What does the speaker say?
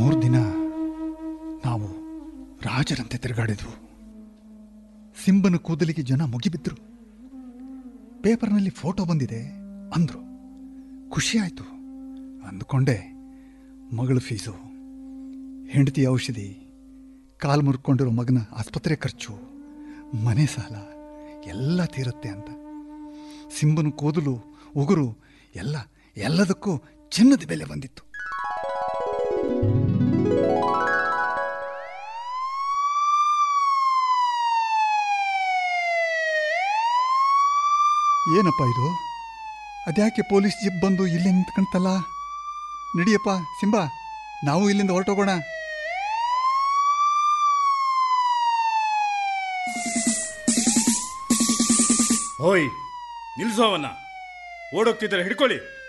ಮೂರು ದಿನ ನಾವು ರಾಜರಂತೆ ತಿರುಗಾಡಿದ್ವು ಸಿಂಬನ ಕೂದಲಿಗೆ ಜನ ಮುಗಿಬಿದ್ರು ಪೇಪರ್ನಲ್ಲಿ ಫೋಟೋ ಬಂದಿದೆ ಅಂದ್ರು ಖುಷಿ ಆಯಿತು ಅಂದ್ಕೊಂಡೆ ಮಗಳ ಫೀಸು ಹೆಂಡತಿ ಔಷಧಿ ಕಾಲು ಮುರ್ಕೊಂಡಿರೋ ಮಗನ ಆಸ್ಪತ್ರೆ ಖರ್ಚು ಮನೆ ಸಾಲ ಎಲ್ಲ ತೀರುತ್ತೆ ಅಂತ ಸಿಂಬನ ಕೂದಲು ಉಗುರು ಎಲ್ಲ ಎಲ್ಲದಕ್ಕೂ ಚಿನ್ನದ ಬೆಲೆ ಬಂದಿತ್ತು ಏನಪ್ಪ ಇದು ಅದ್ಯಾಕೆ ಪೊಲೀಸ್ ಜಿಪ್ ಬಂದು ಇಲ್ಲೇ ನಿಂತ್ಕಂತಲ್ಲ ನಡಿಯಪ್ಪ ಸಿಂಬಾ ನಾವು ಇಲ್ಲಿಂದ ಹೊರಟೋಗೋಣ ಹೋಯ್ ನಿಲ್ಸೋವನ್ನ ಓಡೋಗ್ತಿದ್ದಾರೆ ಹಿಡ್ಕೊಳ್ಳಿ